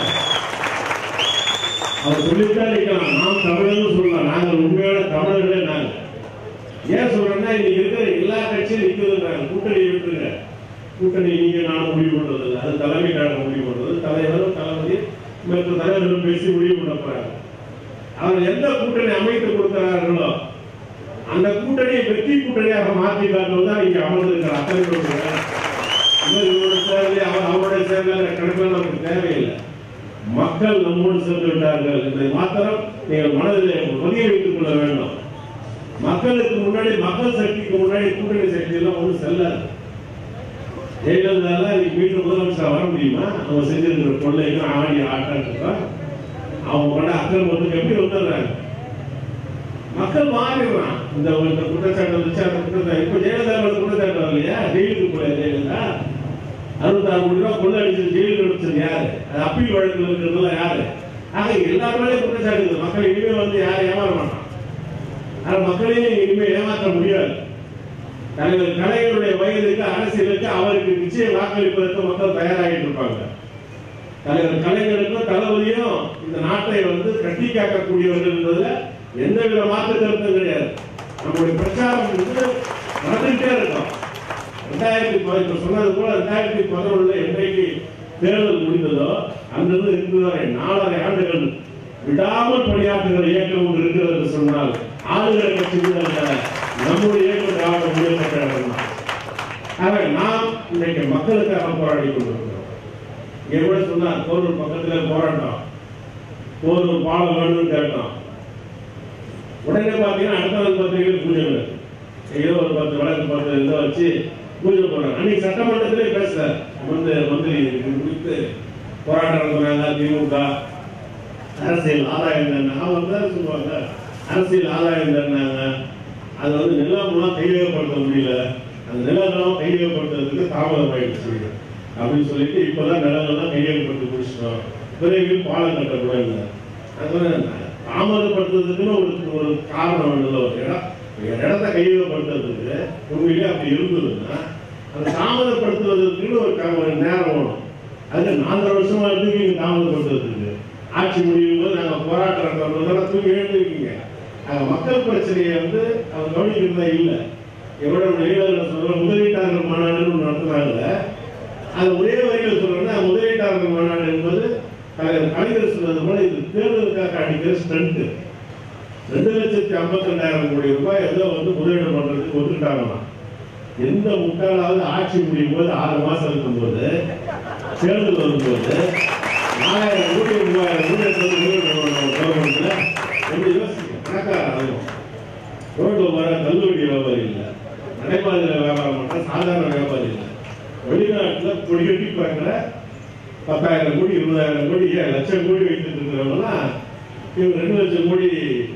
அவர் சொல்லித்தான் நிற்கலாம் நாம் தமிழர்னு சொல்லலாம் நாங்கள் உண்மையான தமிழர்களே நாங்கள் ஏன் சொல்றேன்னா இன்னைக்கு இருக்கிற எல்லா கட்சியும் நிற்குதுன்றாங்க கூட்டணி விட்டுருங்க கூட்டணி நீங்க நானும் முடிவு பண்றது இல்லை அது தலைமை கழகம் முடிவு பண்றது தலைவரும் தளபதி மற்ற தலைவர்களும் பேசி முடிவு பண்ண போறாங்க அவர் எந்த கூட்டணி அமைத்து கொடுக்கிறார்களோ அந்த கூட்டணியை வெற்றி கூட்டணியாக மாற்றி காட்டுவதுதான் இங்க அமர்ந்திருக்கிற அத்தனை பேருடைய வேலை. இவர் இவரோட தேவை அவர் அவருடைய தேவை கணக்கில் நமக்கு தேவையில்லை மக்கள் நம்மோடு சேர்ந்து விட்டார்கள் என்பதை மாத்திரம் நீங்கள் மனதிலே பதிய வைத்துக் கொள்ள வேண்டும் மக்களுக்கு முன்னாடி மக்கள் சக்திக்கு முன்னாடி கூட்டணி சக்தி எல்லாம் ஒன்றும் செல்லாது ஜெயலலிதால இன்னைக்கு மீண்டும் முதலமைச்சர் வர முடியுமா அவங்க செஞ்சிருக்கிற கொள்ளைகள் ஆடி ஆட்டம் அவங்க பண்ண அக்கிரமத்துக்கு எப்படி வந்துடுறாங்க மக்கள் மாறிடுறான் இந்த இந்த குற்றச்சாட்டு வச்சு அந்த குற்றச்சாட்டு இப்ப ஜெயலலிதா மேல குற்றச்சாட்டு வரலையா ஜெயிலுக்கு போல ஜெயலலிதா அறுபத்தாறு கோடி ரூபாய் கொள்ள அடிச்சது ஜெயிலுக்கு அடிச்சது யாரு அது அப்பீல் வழக்கில் இருக்கிறதுலாம் யாரு ஆக எல்லார் மேலேயும் குற்றச்சாட்டு இருக்குது. மக்கள் இனிமே வந்து யாரும் ஏமாற மாட்டான் ஆனா மக்களையும் இனிமே ஏமாற்ற முடியாது தலைவர் கலைஞருடைய வயதுக்கு அரசியலுக்கு அவருக்கு நிச்சயம் வாக்களிப்பதற்கு மக்கள் தயாராகிட்டு இருப்பாங்க தலைவர் கலைஞருக்கும் தளபதியும் இந்த நாட்டை வந்து கட்டி காக்கக்கூடியவர்கள் என்பதுல எந்த வித மாற்று கருத்தும் கிடையாது நம்முடைய பிரச்சாரம் வந்து நடந்துகிட்டே இருக்கும் ரெண்டாயிரத்தி பதினெட்டு சொன்னது போல ரெண்டாயிரத்தி பதினொன்றுல என்றைக்கு தேர்தல் முடிந்ததோ அங்கிருந்து இன்று வரை நாலரை ஆண்டுகள் விடாமல் பணியாற்றுகிற இயக்கம் ஒன்று இருக்கிறது என்று சொன்னால் ஆளுகிற கட்சி கூட அல்ல. நம்முடைய இயக்கம் திராவிட முன்னேற்ற கழகம் தான் ஆக நாம் இன்றைக்கு மக்களுக்காக போராடி கொண்டிருக்கிறோம் இங்க கூட சொன்னார் போரூர் பக்கத்துல போராட்டம் போரூர் பாலம் வேணும்னு கேட்டோம் உடனே பாத்தீங்கன்னா அடுத்த நாள் பத்திரிகை பூஜை நடக்குது. ஏதோ ஒரு பத்து வழக்கு பத்து இதை வச்சு பூஜை போடுறாங்க அன்னைக்கு சட்டமன்றத்திலே பேச வந்து மந்திரி இது குறித்து போராட்டம் நடத்துறாங்க திமுக அரசியல் ஆதாயம் தானே அவங்க தான் சொல்லுவாங்க அரசியல் ஆதாயம் தானாங்க அது வந்து நிலமெல்லாம் கையகப்படுத்த முடியல அந்த நிலங்கள்லாம் கையகப்படுத்துறதுக்கு தாமதம் ஆயிடுச்சு அப்படின்னு சொல்லிட்டு இப்பதான் நிலங்கள்லாம் கையகப்படுத்தி முடிச்சிட்டோம் விரைவில் பாலம் கட்டக்கூடாது அதனால தாமதப்படுத்துறதுக்குன்னு ஒரு ஒரு காரணம் வேணும்ல ஒரு இடம் ஒரு இடத்த கையகப்படுத்துறதுக்கு உண்மையிலே அப்படி இருந்ததுன்னா அந்த தாமதப்படுத்துவதற்குன்னு ஒரு க- ஒரு நேரம் வேணும் அது நாலரை வருஷமா இருந்து நீங்க தாமதப்படுத்துறதுக்கு ஆட்சி முடியும் போது நாங்க போராட்டம் நடத்துறோம் தூக்கி எழுந்திருக்கீங்க ஆக மக்கள் பிரச்சனையை வந்து அவங்க கவனிக்கிறதா இல்லை எவ்வளவு இளைஞர்கள் சொல்ற முதலீட்டாளர் மாநாடுன்னு ஒண்ணு நடத்துனாங்க அது ஒரே வரியில் சொல்றேன்னா முதலீட்டாளர் மாநாடு என்பது தலைவர் கலைஞர் சொன்னது போல இது தேர்தலுக்காக பாஜக அடிக்கிற ஸ்ட்ரென்த் ரெண்டு லட்சத்தி ஐம்பத்தி ரெண்டாயிரம் கோடி ரூபாய் ஏதோ வந்து முதலீடு பண்றதுக்கு ஒத்துக்கிட்டாங்களாம் எந்த முட்டாளாவது ஆட்சி முடியும் போது ஆறு மாசம் இருக்கும்போது தேர்தல் வரும்போது நாலாயிரம் கோடி மூவாயிரம் கோடி கவர்மெண்ட்ல கொஞ்சம் யோசிக்க கணக்காக ஆகும் ரோட்ல வர தள்ளுவண்டி வியாபாரி இல்லை நடைபாதையில் வியாபாரம் பண்ற சாதாரண வியாபாரி இல்லை வெளிநாட்டுல கொடி கட்டி பார்க்குற பத்தாயிரம் கோடி இருபதாயிரம் கோடி ஏன் லட்சம் கோடி வைத்துட்டு இருக்கிறவங்கலாம் இவங்க ரெண்டு லட்சம் கோடி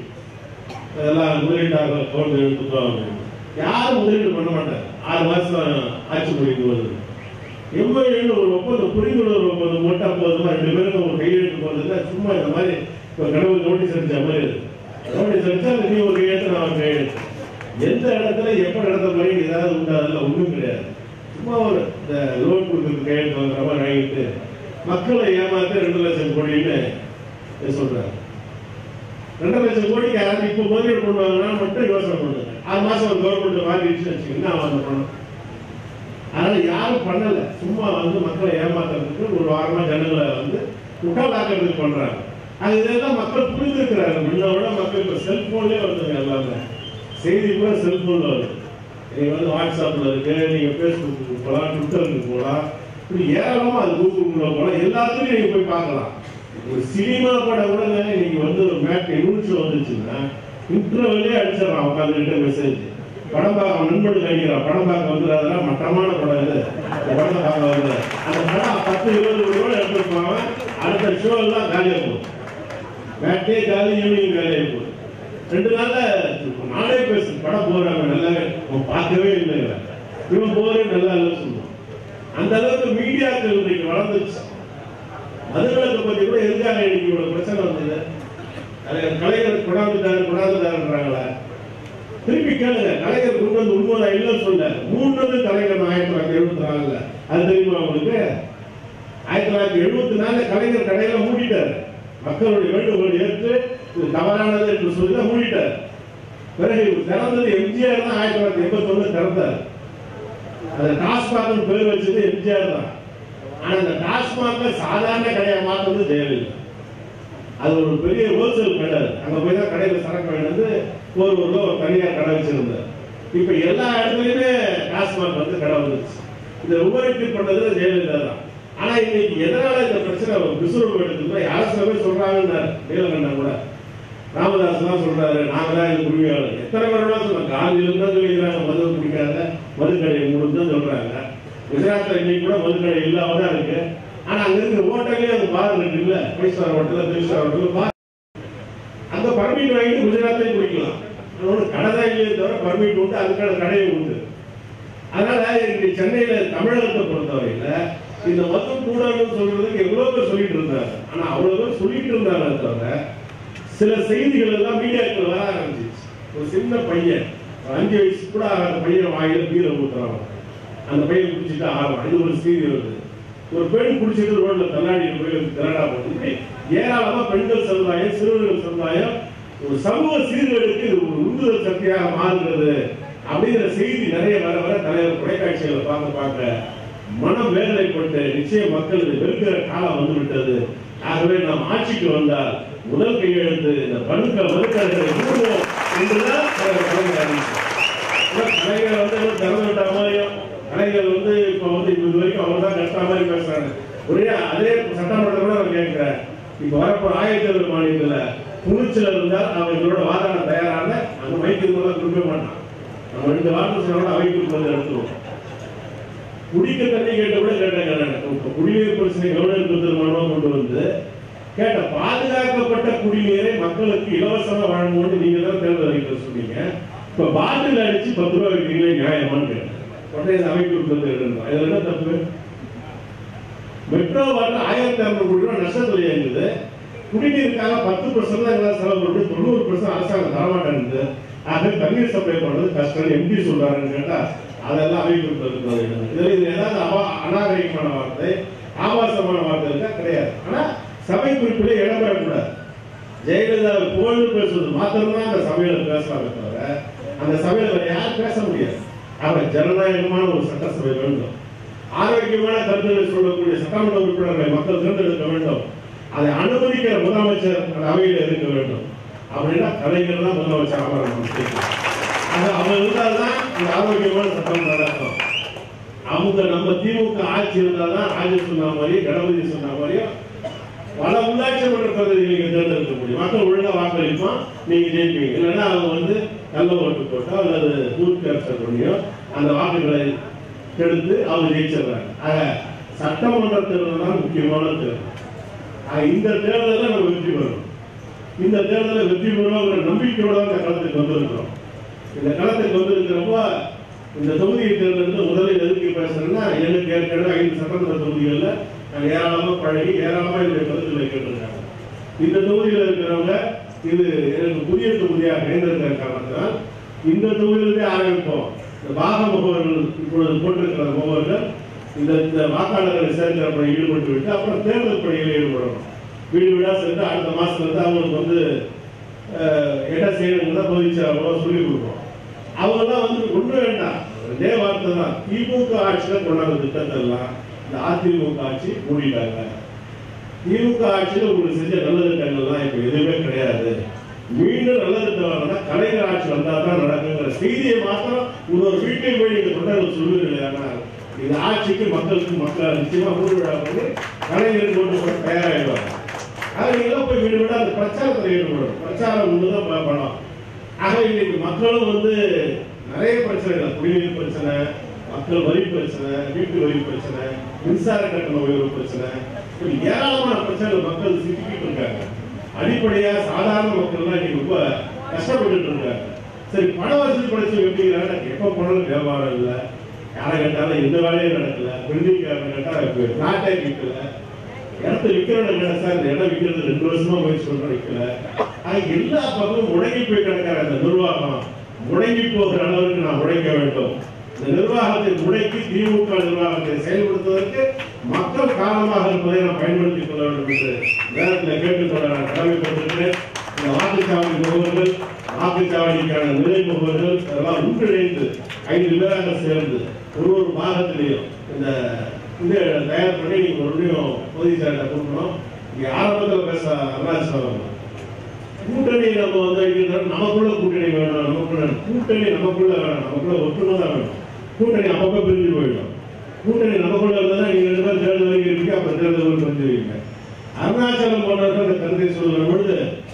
அதெல்லாம் முதலீட்டாக கவுண்ட் எடுத்துக்கலாம் யாரும் முதலீடு பண்ண மாட்டாங்க ஆறு மாசம் ஆட்சி முடிந்து வருது எம்எல்ஏன்னு ஒரு ஒப்பந்தம் புரிந்துணர்வு ஒப்பந்தம் போட்டா போதுமா ரெண்டு பேருக்கும் ஒரு கையெழுத்து போடுறதுல சும்மா இந்த மாதிரி இப்போ கடவுள் நோட்டீஸ் அடிச்ச மாதிரி இருக்கு நோட்டீஸ் அடிச்சா நீ ஒரு கையெழுத்து நான் ஒரு கையெழுத்து எந்த இடத்துல எப்ப நடந்த மாதிரி ஏதாவது உண்டா அதெல்லாம் ஒண்ணும் கிடையாது சும்மா ஒரு இந்த லோன் கொடுக்கறது கையெழுத்து வாங்குற மாதிரி வாங்கிட்டு மக்களை ஏமாத்த ரெண்டு லட்சம் கோடின்னு சொல்றாரு ரெண்டு லட்சம் கோடிக்கு யாராவது இப்போ முதலீடு பண்ணுவாங்கன்னா மட்டும் யோசனை பண்ணுங்க ஆறு மாசம் கவர்மெண்ட் மாறிடுச்சுன்னு வச்சுக்கோங்க அவன் அந்த பணம் அதனால யாரும் பண்ணல சும்மா வந்து மக்களை ஏமாத்துறதுக்கு ஒரு வாரமா ஜனங்களை வந்து முட்டாளாக்குறதுக்கு பண்றாங்க அது இதெல்லாம் மக்கள் புரிஞ்சிருக்கிறாங்க முன்ன விட மக்கள் இப்ப செல்போன்லயே வருதுங்க எல்லாமே செய்தி கூட செல்போன்ல வருது நீங்க வந்து வாட்ஸ்அப்ல இருக்கு நீங்க ஃபேஸ்புக்கு போகலாம் ட்விட்டருக்கு போகலாம் இப்படி ஏராளமா அது கூகுள்ல போகலாம் எல்லாத்துலயும் நீங்க போய் பார்க்கலாம் ஒரு சினிமா படம் கூட நீங்க வந்து ஒரு மேட் நியூஸ் வந்துச்சுன்னா இன்டர்வெல்லே அடிச்சிடறான் உட்காந்துக்கிட்டு மெசேஜ் படம் பார்க்க நண்பர்கள் அடிக்கிறான் படம் பார்க்க வந்து அதெல்லாம் மட்டமான படம் இது இந்த படத்தை பார்க்க வந்து அந்த படம் பத்து இருபது ரூபாய் எடுத்துருப்பாங்க அடுத்த ஷோ எல்லாம் காலியா போகும் மேட்டே காலி ஈவினிங் காலியா போகுது ரெண்டு நாள்ல நானே பேசு படம் போறாங்க நல்லாவே அவன் பார்க்கவே இல்லை இவன் போறே நல்லா இல்லை சொல்லுவான் அந்த அளவுக்கு மீடியாக்கள் இன்னைக்கு வளர்ந்துச்சு மதுவிலக்கு பத்தி கூட எதுக்காக இன்னைக்கு இவ்வளவு பிரச்சனை வந்தது அது கலைஞர் கொண்டாந்துட்டாரு கொண்டாந்துட்டாருன்றாங்களே திருப்பி கேளுங்க கலைஞர் கொண்டு வந்து உண்மை இல்லைன்னு சொல்ல மூணு கலைஞர் ஆயிரத்தி தொள்ளாயிரத்தி எழுபத்தி நாலுல அது தெரியுமா உங்களுக்கு ஆயிரத்தி தொள்ளாயிரத்தி எழுபத்தி நாலுல கலைஞர் கடையில மூடிட்டார் மக்களுடைய வேண்டுகோள் ஏற்று இது தவறானது என்று சொல்லி தான் மூடிட்டார் பிறகு இவர் திறந்தது எம்ஜிஆர் தான் ஆயிரத்தி தொள்ளாயிரத்தி எண்பத்தி ஒண்ணு திறந்தார் அந்த டாஸ்மாக் பேர் வச்சது எம்ஜிஆர் தான் ஆனா அந்த டாஸ்மாக் சாதாரண கடையை மாத்தது ஜெயலலிதா அது ஒரு பெரிய ஹோல்சேல் கடை அது. அங்க போய் தான் கடையில சரக்கு வேணுது ஒரு ஊர்ல ஒரு தனியார் கடை வச்சிருந்தார் இப்ப எல்லா இடத்துலயுமே டாஸ்மாக் வந்து கடை வந்துருச்சு இந்த உபரிட்டு பண்ணது ஜெயலலிதா தான் ஆனா இன்னைக்கு எதனால இந்த பிரச்சனை விசுவல் எடுத்துக்கோ யாரும் சில பேர் சொல்றாங்கன்னாரு நீலகண்டன் கூட ராமதாஸ் தான் சொல்றாரு நாங்க தான் இது உரிமையாளர் எத்தனை பேர் சொல்றாங்க காந்தியில தான் சொல்லிக்கிறாங்க மது குடிக்காத மதுக்கடை மூணு தான் சொல்றாங்க குஜராத்ல இன்னைக்கு கூட மதுக்கடை இல்லாம தான் இருக்கு ஆனா அங்க இருக்கிற ஹோட்டல்லே அந்த பார் இருக்கு இல்ல five star hotel three star hotel bar அங்க பர்மிட் வாங்கி குஜராத்லயும் குடிக்கலாம் ஒன்று கடை தான் இல்லையே தவிர பர்மிட் உண்டு அதுக்கான கடையும் உண்டு அதனால இன்னைக்கு சென்னையில தமிழகத்தை பொறுத்தவரையில இந்த மது கூடாதுன்னு சொல்றதுக்கு எவ்வளவு பேர் சொல்லிட்டு இருந்தாங்க ஆனா அவ்வளவு பேர் சொல்லிட்டு இருந்தாங்க தவிர சில செய்திகள் எல்லாம் மீடியாக்கள் வர ஆரம்பிச்சிச்சு ஒரு சின்ன பையன் ஒரு அஞ்சு வயசு கூட ஆகாத பையன் வாயில பீரை ஊத்துறான் அந்த பையன் குடிச்சிட்டு ஆகலாம் இது ஒரு செய்தி வருது ஒரு பெண் குடிச்சிட்டு ரோட்ல தள்ளாடி போய் திரடா போகுது இப்படி ஏராளமா பெண்கள் சமுதாயம் சிறுவர்கள் சமுதாயம் ஒரு சமூக சீர்கேடுக்கு இது ஒரு உந்துதல் சக்தியாக மாறுகிறது அப்படிங்கிற செய்தி நிறைய வர வர தலைவர் தொலைக்காட்சிகளை பார்க்க பார்க்க மனம் வேதனைப்பட்டு நிச்சயம் மக்கள் இதை வெறுக்கிற காலம் வந்து விட்டது ஆகவே நாம் ஆட்சிக்கு வந்தால் முதல் கையெழுத்து இந்த படுக்க மறுக்கர்களை மூடுவோம் என்றுதான் தலைவர் கலைஞர் அறிவித்தார். ஆனா கலைஞர் வந்து ஏதோ திறந்து விட்ட மாதிரியும் கலைஞர் வந்து இப்ப வந்து இது வரைக்கும் அவர் தான் கஷ்ட மாதிரி பேசுறாங்க ஒரே அதே சட்டமன்றத்தில் கூட நான் கேட்கிறேன் இப்ப வரப்போ ஆயத்தேர்தல் மாநிலத்துல துணிச்சல் இருந்தால் அவன் எங்களோட வாதாட தயாரான அந்த மைக்கு கூட கொடுக்க மாட்டான் நம்ம ரெண்டு வார்த்தை சொன்னா அவைக்கு வந்து எடுத்துருவோம் குடிக்க தண்ணி கேட்ட கூட கேட்டாங்க நான். இப்ப குடிநீர் பிரச்சனை கவர்னர் தீர்மானம் கொண்டு வந்து கேட்ட பாதுகாக்கப்பட்ட குடிநீரை மக்களுக்கு இலவசமா வழங்குவோம்னு நீங்க தான் தேர்தல் அறிக்கையில் சொன்னீங்க இப்ப பாட்டில் அடிச்சு பத்து ரூபாய் வைக்கிறீங்களே நியாயமான்னு கேட்டேன் உடனே இந்த அமைப்பு வந்து எழுதுறோம் இதுல என்ன தப்பு மெட்ரோ வாட்டர் ஆயிரத்தி அறுநூறு கோடி ரூபாய் நஷ்டத்துல இயங்குது குடிநீருக்காக பத்து பர்சன்ட் தான் எல்லாம் செலவு பண்ணி தொண்ணூறு பர்சன்ட் அரசாங்கம் தரமாட்டேங்குது ஆக தண்ணீர் சப்ளை பண்றது கஷ்டம் எம்பி சொல்றாருன்னு கேட்டா அதெல்லாம் அமைப்பு இருக்கிறது இதுல இது ஏதாவது அவா- அநாகரிகமான வார்த்தை ஆபாசமான வார்த்தை இருக்கா கிடையாது ஆனா சபை குறிப்பிலே இடம்பெறக்கூடாது ஜெயலலிதா புகழ்ந்து பேசுவது மாத்திரம்தான் அந்த சபையில பேசலாமே தவிர அந்த சபையில வேற யாரும் பேச முடியாது அவர் ஜனநாயகமான ஒரு சட்டசபை வேண்டும் ஆரோக்கியமான கருத்துக்களை சொல்லக்கூடிய சட்டமன்ற உறுப்பினர்களை மக்கள் தேர்ந்தெடுக்க வேண்டும் அதை அனுமதிக்கிற முதலமைச்சர் அந்த அவையில் இருக்க வேண்டும் அப்படின்னா கலைஞர் தான் முதலமைச்சர் அமரணும் அது அவர் இருந்தால்தான் இந்த ஆரோக்கியமான சட்டம் நடக்கும் அவங்க நம்ம திமுக ஆட்சி இருந்தால்தான் ராஜு சொன்ன மாதிரி கணபதி சொன்ன மாதிரியும் பல உள்ளாட்சி மன்ற பிரதிநிதிகளை நீங்க தேர்ந்தெடுக்க முடியும் மக்கள் ஒழுங்கா வாக்களிப்போம் நீங்க ஜெயிப்பீங்க இல்லைன்னா அவங்க வந்து நல்ல ஓட்டு போட்டோ அல்லது பூத் கேப்சர் பண்ணியோ அந்த வாக்குகளை கெடுத்து அவங்க ஜெயிச்சிடுறாங்க ஆக சட்டமன்ற தேர்தல் தான் முக்கியமான தேர்தல் ஆக இந்த தேர்தலில் நம்ம வெற்றி பெறணும் இந்த தேர்தலில் வெற்றி பெறுவோங்கிற நம்பிக்கையோட தான் இந்த களத்துக்கு வந்திருக்கிறோம் இந்த களத்துக்கு வந்திருக்கிறப்போ இந்த தொகுதியை தேர்ந்தெடுத்து முதலில் எதுக்கு பேசுறேன்னா எனக்கு ஏற்கனவே ஐந்து சட்டமன்ற தொகுதிகளில் நாங்கள் ஏராளமாக பழகி ஏராளமாக என்னுடைய கருத்துக்களை கேட்டிருக்காங்க இந்த தொகுதியில் இருக்கிறவங்க இது எனக்கு புதிய தொகுதியாக இணைந்திருக்கிற காரணத்தினால் இந்த தொகுதியிலிருந்தே ஆரம்பிப்போம் இந்த பாக முகவர்கள் இப்பொழுது போட்டிருக்கிற முகவர்கள் இந்த இந்த வாக்காளர்களை சேர்க்கிற பணியில் ஈடுபட்டு விட்டு அப்புறம் தேர்தல் பணியில் ஈடுபடணும் வீடு வீடா சென்று அடுத்த மாசத்துல இருந்து அவங்களுக்கு வந்து அஹ், என்ன செய்யணுங்கிறத பொதுச்செயலாளர்களோ சொல்லி கொடுப்போம் அவங்க தான் வந்து ஒண்ணு வேண்டாம் இதே வார்த்தை தான் திமுக ஆட்சியில கொண்டாந்த திட்டத்தெல்லாம் இந்த அதிமுக ஆட்சி மூடிட்டாங்க திமுக ஆட்சியில உங்களுக்கு செஞ்ச நல்ல திட்டங்கள்லாம் இப்ப எதுவுமே கிடையாது மீண்டும் நல்ல திட்டம் வரணும்னா கலைஞர் ஆட்சி வந்தா தான் நடக்குங்கிற செய்தியை மாத்திரம் ஒரு ஒரு வீட்டில் போய் நீங்க தொண்டர்கள் சொல்லுவீர்கள் ஆனால் இந்த ஆட்சிக்கு மக்களுக்கு மக்கள் நிச்சயமா ஊர் விழா பண்ணி கலைஞர் கொண்டு போய் தயாராகிடுவாங்க ஆக நீங்க போய் வீடு வீடா அந்த பிரச்சாரத்தில் ஈடுபடணும் பிரச்சாரம் ஒண்ணுதான் ப- பணம் ஆக இன்னைக்கு மக்களும் வந்து நிறைய பிரச்சனைகள் குடிநீர் பிரச்சனை மக்கள் வரி பிரச்சனை வீட்டு வரி பிரச்சனை மின்சார கட்டண உயர்வு பிரச்சனை இப்படி ஏராளமான பிரச்சனைகள் மக்கள் சிக்கிக்கிட்டு இருக்காங்க அடிப்படையா சாதாரண மக்கள் தான் இன்னைக்கு ரொம்ப கஷ்டப்பட்டுட்டு இருக்காங்க சரி பண வசதி படைச்சு எப்படிங்கிறாங்க எப்ப போனாலும் வியாபாரம் இல்லை யாரை கேட்டாலும் எந்த வேலையும் நடக்கல பில்டிங் கேட்டா நாட்டே விற்கல இடத்த விற்கிறோம் என்ன சார் இந்த இடம் விற்கிறது ரெண்டு வருஷமா முயற்சி பண்றோம் விற்கல ஆக எல்லா பக்கமும் முடங்கி போய் கிடக்கிற அந்த நிர்வாகம் முடங்கி போகிற அளவுக்கு நான் உழைக்க வேண்டும் இந்த நிர்வாகத்தை முடக்கி திமுக நிர்வாகத்தை செயல்படுத்துவதற்கு மக்கள் காரணமாக இருப்பதை நாம் பயன்படுத்திக் கொள்ள வேண்டும் என்று நேரத்தில் கேட்டுக்கொள்ள நான் கடமைப்பட்டிருக்கிறேன் இந்த வாக்குச்சாவடி முகவர்கள் வாக்குச்சாவடிக்கான நிலை முகவர்கள் அதெல்லாம் ஒன்றிணைந்து ஐந்து பேராக சேர்ந்து ஒரு ஒரு பாகத்திலையும் இந்த இந்த தயார் பண்ணி நீங்க மறுபடியும் பொதுச்சார்ட்ட கொடுக்கணும் இங்க ஆரம்பத்தில் பேச அருணாச்சலம் கூட்டணி நம்ம வந்து வைக்கிறது நமக்குள்ள கூட்டணி வேணும் நமக்குள்ள கூட்டணி நமக்குள்ள வேணும் நமக்குள்ள ஒற்றுமை தான் வேணும் கூட்டணி அப்பப்போ பிரிஞ்சு போயிடும் கூட்டணி நமக்குள்ள இருந்தா நீங்க ரெண்டு பேரும் தேர்தல் வரைக்கும் இருக்கீங்க அப்புறம் தேர்தல் வந்துருவீங்க அருணாச்சலம் போன்றவர்கள் அந்த கருத்தை சொல்லுற பொழுது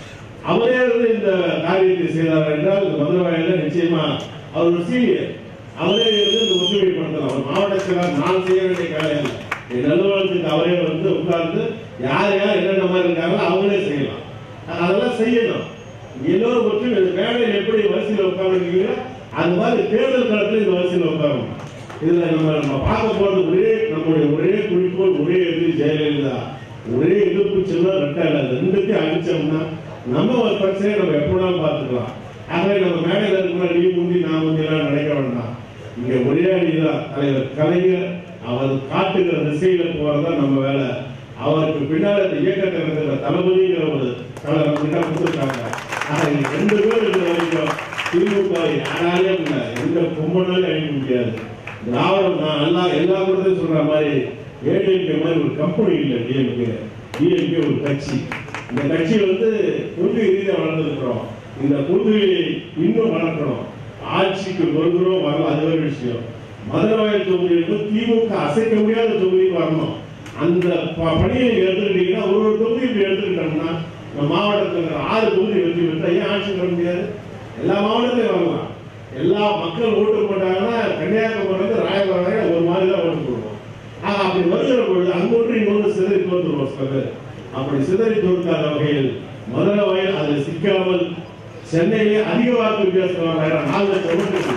அவரே இருந்து இந்த காரியத்தை செய்தார் என்றால் இந்த மதுரவாயில நிச்சயமா அவர் ஒரு சீனியர் அவரே இருந்து இந்த ஒற்றுமைப்படுத்தலாம் அவர் மாவட்ட செயலாளர் நான் செய்ய வேண்டிய வேலை இல்லை என் அலுவலகத்துக்கு அவரே வந்து உட்கார்ந்து யார் யார் என்னென்ன மாதிரி இருக்காங்களோ அவங்களே செய்யலாம் அதெல்லாம் செய்யணும் எல்லோரும் ஒற்றுமை இந்த மேடையில் எப்படி வரிசையில் உட்காந்துருக்கீங்களோ அந்த மாதிரி தேர்தல் காலத்தில் இந்த வரிசையில் உட்காரணும் இதுல நம்ம நம்ம பார்க்க போறது ஒரே நம்முடைய ஒரே குறிக்கோள் ஒரே எதிரி ஜெயலலிதா ஒரே எதிர்ப்பு சின்னம் ரெட்டை ரெண்டுத்தையும் அடிச்சோம்னா நம்ம ஒரு பிரச்சனையை நம்ம எப்படினாலும் பார்த்துக்கலாம் ஆகவே நம்ம மேடையில் இருக்கிற நீ முந்தி நான் முந்திலாம் நினைக்க வேண்டாம் இங்க ஒரே அடிதான் தலைவர் கலைஞர் அவர் காட்டுகிற திசையில போறதுதான் நம்ம வேலை அவருக்கு பின்னால் இந்த இயக்கத்தை இருக்கிற தளபதிங்கிற ஒரு தலைவர் நம்ம கிட்ட கொடுத்துருக்காங்க ஆனா இங்க ரெண்டு பேர் இருக்கிற வரைக்கும் திமுக யாராலையும் இல்லை எந்த கும்பனாலும் அழிக்க முடியாது திராவிடம் நான் எல்லா எல்லா கூடத்தையும் சொல்ற மாதிரி ஏடிஎம்கே மாதிரி ஒரு கம்பெனி இல்லை டிஎம்கே டிஎம்கே ஒரு கட்சி இந்த கட்சி வந்து கொள்கை ரீதியாக வளர்ந்துருக்கிறோம் இந்த கொள்கையை இன்னும் வளர்க்கணும் ஆட்சிக்கு வருகிறோம் வரலாம் அது ஒரு விஷயம் மதுரவாயல் தொகுதியிலிருந்து திமுக அசைக்க முடியாத தொகுதிக்கு வரணும் அந்த ப- பணியை நீங்க எடுத்துக்கிட்டீங்கன்னா ஒரு ஒரு தொகுதி இப்படி எடுத்துக்கிட்டோம்னா நம்ம மாவட்டத்தில் இருக்கிற ஆறு தொகுதி வெற்றி பெற்றா ஏன் ஆட்சி வர முடியாது எல்லா மாவட்டத்திலையும் வரலாம் எல்லா மக்கள் ஓட்டு போட்டாங்கன்னா கன்னியாகுமரி வந்து ராயபுரம் வரை ஒரு மாதிரி தான் ஓட்டு போடுவோம் ஆனா அப்படி வருகிற பொழுது அங்கொன்று இங்கொன்று சிதறி தோற்றுருவோம் சில பேர் அப்படி சிதறி தோற்காத வகையில் மதுரை வயல் அதில் சிக்காமல் சென்னையிலே அதிக வாக்கு வித்தியாசம் வராயிரம் நாலு லட்சம் ஓட்டு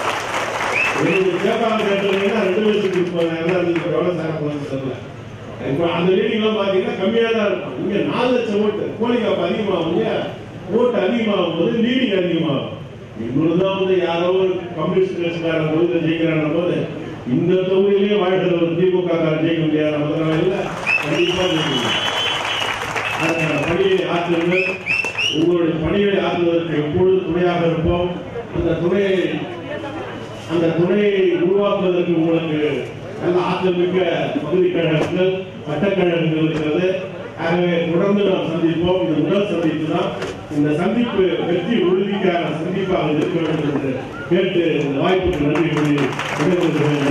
உங்களுக்கு கேட்காம கேட்டீங்கன்னா ரெண்டு லட்சத்தி முப்பதாயிரம் தான் இருந்தது எவ்வளவு சேர போகுதுன்னு தெரியல இப்போ அந்த ரீடிங்லாம் பார்த்தீங்கன்னா கம்மியாக தான் இருக்கும் இங்க நாலு லட்சம் ஓட்டு கோழிக்காப்பு அதிகமாகும் இல்லையா ஓட்டு அதிகமாகும் போது லீடிங் அதிகமாகும் இன்னொரு தான் வந்து யாரோ ஒரு கம்யூனிஸ்ட் கட்சிக்காரன் தொகுதியில் ஜெயிக்கிறான போது இந்த தொகுதியிலேயே வாழ்கிற ஒரு திமுக காரன் ஜெயிக்க முடியாத முதல்ல கண்டிப்பா ஜெயிக்க முடியும் அதற்கான பணியை ஆற்றுங்கள் உங்களுடைய பணிகளை ஆற்றுவதற்கு எப்பொழுது துணையாக இருப்போம் அந்த துணையை அந்த துணையை உருவாக்குவதற்கு உங்களுக்கு நல்ல ஆற்றல் மிக்க பகுதி கழகங்கள் சட்டக்கழகங்கள் இருக்கிறது ஆகவே தொடர்ந்து நாம் சந்திப்போம் இது முதல் சந்திப்பு தான் இந்த சந்திப்பு வெற்றி உறுதிக்கான சந்திப்பாக இருக்க வேண்டும் என்று கேட்டு இந்த வாய்ப்புக்கு நன்றி கூறி விடைபெறுகிறேன்